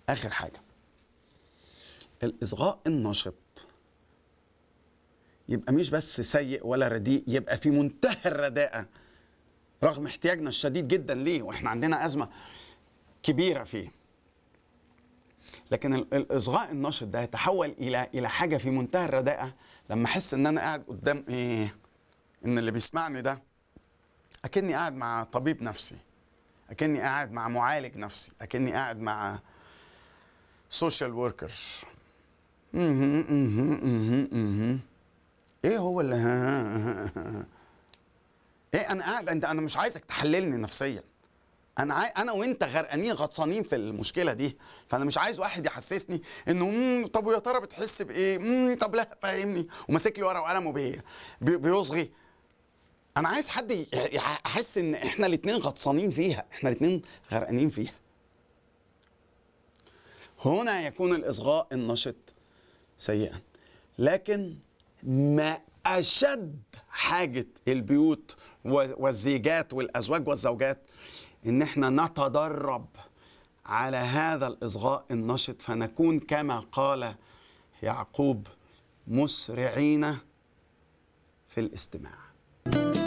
اخر حاجه الاصغاء النشط يبقى مش بس سيء ولا رديء يبقى في منتهى الرداءه رغم احتياجنا الشديد جدا ليه واحنا عندنا ازمه كبيره فيه لكن ال- الاصغاء النشط ده يتحول الى الى حاجه في منتهى الرداءه لما احس ان انا قاعد قدام ايه ان اللي بيسمعني ده اكني قاعد مع طبيب نفسي اكني قاعد مع معالج نفسي اكني قاعد مع سوشيال وركر ايه هو اللي ايه انا قاعد انت انا مش عايزك تحللني نفسيا انا عاي... انا وانت غرقانين غطسانين في المشكله دي فانا مش عايز واحد يحسسني انه مم طب ويا ترى بتحس بايه مم طب لا فاهمني وماسك لي ورقه وقلم وبي... بي... بيصغي انا عايز حد ي- ي- احس ان احنا الاتنين غطسانين فيها احنا الاتنين غرقانين فيها هنا يكون الاصغاء النشط سيئا لكن ما اشد حاجه البيوت و- والزيجات والازواج والزوجات ان احنا نتدرب على هذا الاصغاء النشط فنكون كما قال يعقوب مسرعين في الاستماع